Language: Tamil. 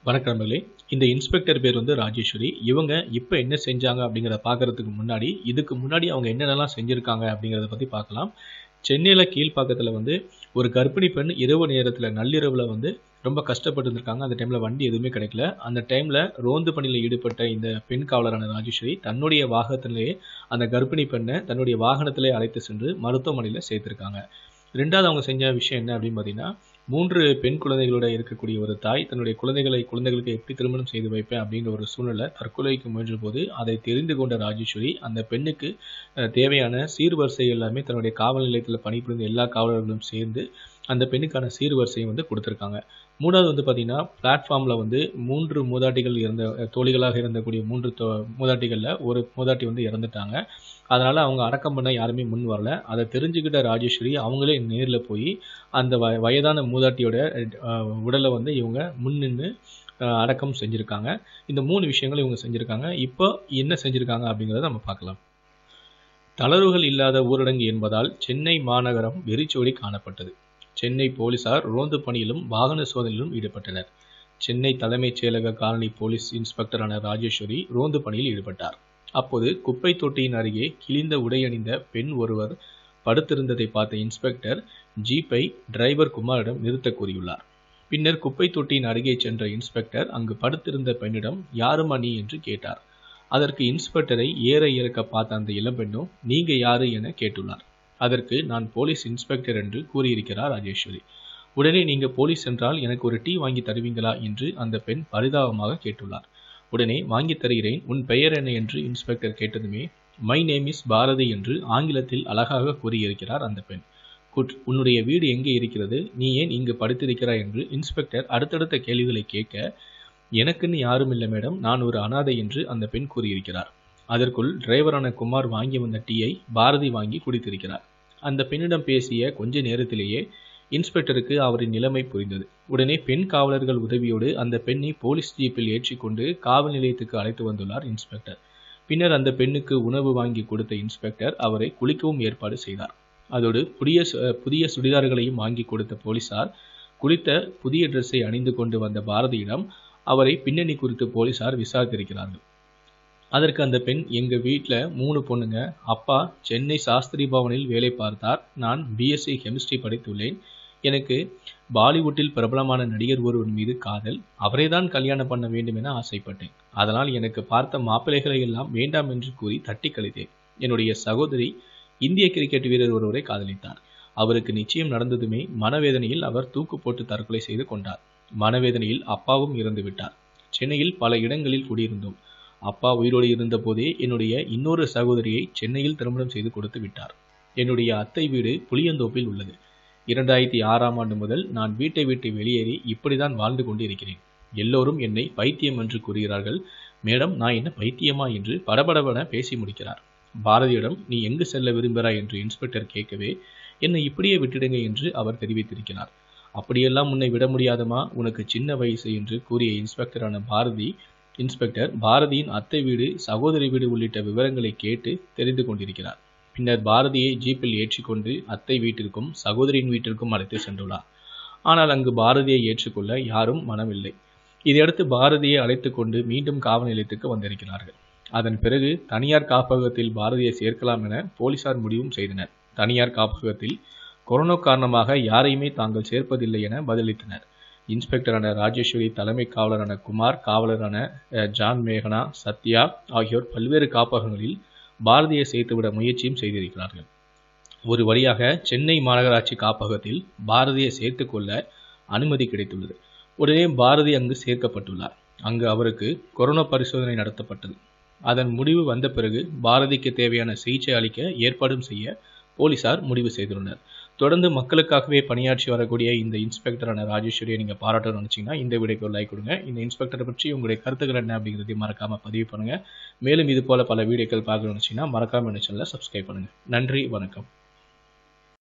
வணக்கம் நண்பர்களே இந்த இன்ஸ்பெக்டர் பேர் வந்து ராஜேஸ்வரி இவங்க இப்போ என்ன செஞ்சாங்க அப்படிங்கிறத பார்க்கறதுக்கு முன்னாடி இதுக்கு முன்னாடி அவங்க என்னென்னலாம் செஞ்சுருக்காங்க அப்படிங்கிறத பற்றி பார்க்கலாம் சென்னையில் கீழ்ப்பாக்கத்தில் வந்து ஒரு கர்ப்பிணி பெண் இரவு நேரத்தில் நள்ளிரவில் வந்து ரொம்ப கஷ்டப்பட்டு இருந்திருக்காங்க அந்த டைமில் வண்டி எதுவுமே கிடைக்கல அந்த டைமில் ரோந்து பணியில் ஈடுபட்ட இந்த பெண் காவலரான ராஜேஸ்வரி தன்னுடைய வாகனத்திலேயே அந்த கர்ப்பிணி பெண்ணை தன்னுடைய வாகனத்திலே அழைத்து சென்று மருத்துவமனையில் சேர்த்திருக்காங்க ரெண்டாவது அவங்க செஞ்ச விஷயம் என்ன அப்படின்னு பார்த்தீங்கன்னா மூன்று பெண் குழந்தைகளோட இருக்கக்கூடிய ஒரு தாய் தன்னுடைய குழந்தைகளை குழந்தைகளுக்கு எப்படி திருமணம் செய்து வைப்பேன் அப்படின்ற ஒரு சூழ்நிலை தற்கொலைக்கு முயன்ற போது அதை தெரிந்து கொண்ட ராஜேஸ்வரி அந்த பெண்ணுக்கு அஹ், தேவையான சீர்வரிசை எல்லாமே தன்னுடைய காவல் நிலையத்தில் பணிபுரிந்த எல்லா காவலர்களும் சேர்ந்து அந்த பெண்ணுக்கான சீர்வரிசையை வந்து கொடுத்துருக்காங்க மூணாவது வந்து பார்த்தீங்கன்னா பிளாட்ஃபார்மில் வந்து மூன்று மூதாட்டிகள் இறந்த அஹ், தோழிகளாக இருந்தக்கூடிய மூன்று தோ மூதாட்டிகளில் ஒரு மூதாட்டி வந்து இறந்துட்டாங்க அதனால் அவங்க அடக்கம் பண்ண யாருமே முன் வரல அதை தெரிஞ்சுக்கிட்ட ராஜேஸ்வரி அவங்களே நேரில் போய் அந்த வ வயதான மூதாட்டியோட அஹ், உடலை வந்து இவங்க முன் நின்று அடக்கம் செஞ்சுருக்காங்க இந்த மூணு விஷயங்கள் இவங்க செஞ்சுருக்காங்க இப்போ என்ன செஞ்சுருக்காங்க அப்படிங்கிறத நம்ம பார்க்கலாம் தளர்வுகள் இல்லாத ஊரடங்கு என்பதால் சென்னை மாநகரம் வெறிச்சோடி காணப்பட்டது சென்னை போலீசார் ரோந்து பணியிலும் வாகன சோதனையிலும் ஈடுபட்டனர் சென்னை தலைமைச் செயலக காலனி போலீஸ் இன்ஸ்பெக்டரான ராஜேஸ்வரி ரோந்து பணியில் ஈடுபட்டார் அப்போது குப்பை தொட்டியின் அருகே கிழிந்த உடையணிந்த பெண் ஒருவர் படுத்திருந்ததை பார்த்த இன்ஸ்பெக்டர் ஜீப்பை டிரைவர் குமாரிடம் நிறுத்த கூறியுள்ளார் பின்னர் குப்பை தொட்டியின் அருகே சென்ற இன்ஸ்பெக்டர் அங்கு படுத்திருந்த பெண்ணிடம் யாரும்மா நீ என்று கேட்டார் அதற்கு இன்ஸ்பெக்டரை ஏற இறக்க பார்த்த அந்த இளம்பெண்ணும் நீங்க யாரு என கேட்டுள்ளார் அதற்கு நான் போலீஸ் இன்ஸ்பெக்டர் என்று கூறியிருக்கிறார் ராஜேஸ்வரி உடனே நீங்க போலீஸ் என்றால் எனக்கு ஒரு டீ வாங்கி தருவீங்களா என்று அந்த பெண் பரிதாபமாக கேட்டுள்ளார் உடனே வாங்கி தருகிறேன் உன் பெயர் என்ன என்று இன்ஸ்பெக்டர் கேட்டதுமே மை நேம் இஸ் பாரதி என்று ஆங்கிலத்தில் அழகாக கூறியிருக்கிறார் அந்த பெண் குட் உன்னுடைய வீடு எங்கே இருக்கிறது நீ ஏன் இங்கு படுத்திருக்கிறாய் என்று இன்ஸ்பெக்டர் அடுத்தடுத்த கேள்விகளை கேட்க எனக்குன்னு யாரும் இல்லை மேடம் நான் ஒரு அனாதை என்று அந்த பெண் கூறியிருக்கிறார் அதற்குள் டிரைவரான குமார் வாங்கி வந்த டீயை பாரதி வாங்கி குடித்திருக்கிறார் அந்த பெண்ணிடம் பேசிய கொஞ்ச நேரத்திலேயே இன்ஸ்பெக்டருக்கு அவரின் நிலைமை புரிந்தது உடனே பெண் காவலர்கள் உதவியோடு அந்த பெண்ணை போலீஸ் ஜீப்பில் ஏற்றிக்கொண்டு காவல் நிலையத்துக்கு அழைத்து வந்துள்ளார் இன்ஸ்பெக்டர் பின்னர் அந்த பெண்ணுக்கு உணவு வாங்கி கொடுத்த இன்ஸ்பெக்டர் அவரை குளிக்கவும் ஏற்பாடு செய்தார் அதோடு புதிய சு- புதிய சுடிதார்களையும் வாங்கி கொடுத்த போலீசார் குளித்த புதிய ட்ரெஸ்ஸை அணிந்து கொண்டு வந்த பாரதியிடம் அவரை பின்னணி குறித்து போலீசார் விசாரித்திருக்கிறார்கள் அதற்கு அந்த பெண் எங்க வீட்டில் மூணு பொண்ணுங்க அப்பா சென்னை சாஸ்திரி பவனில் வேலை பார்த்தார் நான் பிஎஸ்சி கெமிஸ்ட்ரி படித்துள்ளேன் எனக்கு பாலிவுட்டில் பிரபலமான நடிகர் ஒருவர் மீது காதல் அவரை தான் கல்யாணம் பண்ண வேண்டும் என ஆசைப்பட்டேன் அதனால் எனக்கு பார்த்த மாப்பிள்ளைகளை எல்லாம் வேண்டாம் என்று கூறி தட்டி கழித்தேன் என்னுடைய சகோதரி இந்திய கிரிக்கெட் வீரர் ஒருவரை காதலித்தார் அவருக்கு நிச்சயம் நடந்ததுமே மனவேதனையில் அவர் தூக்கு போட்டு தற்கொலை செய்து கொண்டார் மனவேதனையில் அப்பாவும் இறந்து விட்டார் சென்னையில் பல இடங்களில் குடியிருந்தோம் அப்பா உயிரோடு இருந்தபோதே என்னுடைய இன்னொரு சகோதரியை சென்னையில் திருமணம் செய்து கொடுத்து விட்டார் என்னுடைய அத்தை வீடு புளியந்தோப்பில் உள்ளது இரண்டாயிரத்தி ஆறாம் ஆண்டு முதல் நான் வீட்டை விட்டு வெளியேறி இப்படிதான் வாழ்ந்து கொண்டு இருக்கிறேன் எல்லோரும் என்னை பைத்தியம் என்று கூறுகிறார்கள் மேடம் நான் என்ன பைத்தியமா என்று படபடவென பேசி முடிக்கிறார் பாரதியிடம் நீ எங்கு செல்ல விரும்புகிறாய் என்று இன்ஸ்பெக்டர் கேட்கவே என்னை இப்படியே விட்டுடுங்க என்று அவர் தெரிவித்திருக்கிறார் அப்படியெல்லாம் உன்னை விட முடியாதமா உனக்கு சின்ன வயசு என்று கூறிய இன்ஸ்பெக்டரான பாரதி இன்ஸ்பெக்டர் பாரதியின் அத்தை வீடு சகோதரி வீடு உள்ளிட்ட விவரங்களை கேட்டு தெரிந்து கொண்டிருக்கிறார் பின்னர் பாரதியை ஜீப்பில் ஏற்றிக்கொண்டு அத்தை வீட்டிற்கும் சகோதரியின் வீட்டிற்கும் அழைத்து சென்றுள்ளார் ஆனால் அங்கு பாரதியை ஏற்றுக்கொள்ள யாரும் மனமில்லை இதையடுத்து பாரதியை அழைத்து கொண்டு மீண்டும் காவல் நிலையத்துக்கு வந்திருக்கிறார்கள் அதன் பிறகு தனியார் காப்பகத்தில் பாரதியை சேர்க்கலாம் என போலீசார் முடிவும் செய்தனர் தனியார் காப்பகத்தில் கொரோனா காரணமாக யாரையுமே தாங்கள் சேர்ப்பதில்லை என பதிலளித்தனர் இன்ஸ்பெக்டரான ராஜேஸ்வரி தலைமை காவலரான குமார் காவலரான அஹ், ஜான் மேகனா சத்யா ஆகியோர் பல்வேறு காப்பகங்களில் பாரதியை சேர்த்துவிட முயற்சியும் செய்திருக்கிறார்கள் ஒரு வழியாக சென்னை மாநகராட்சி காப்பகத்தில் பாரதியை சேர்த்துக்கொள்ள அனுமதி கிடைத்துள்ளது உடனே பாரதி அங்கு சேர்க்கப்பட்டுள்ளார் அங்கு அவருக்கு கொரோனா பரிசோதனை நடத்தப்பட்டது அதன் முடிவு வந்த பிறகு பாரதிக்கு தேவையான சிகிச்சை அளிக்க ஏற்பாடும் செய்ய போலீசார் முடிவு செய்துள்ளனர் தொடர்ந்து மக்களுக்காகவே பணியாற்றி வரக்கூடிய இந்த இன்ஸ்பெக்டரான ராஜேஸ்வரியை நீங்கள் பாராட்டணும்னு நினச்சிங்கன்னா இந்த வீடியோக்கு ஒரு லைக் கொடுங்க இந்த இன்ஸ்பெக்டரை பற்றி உங்களுடைய கருத்துக்கள் என்ன அப்படிங்கிறதையும் மறக்காமல் பதிவு பண்ணுங்கள் மேலும் இது போல பல வீடியோக்கள் பார்க்கணும்னு நினச்சிங்கன்னா மறக்காமல் இந்த சேனலை சப்ஸ்கிரைப் பண்ணுங்கள் நன்றி வணக்கம்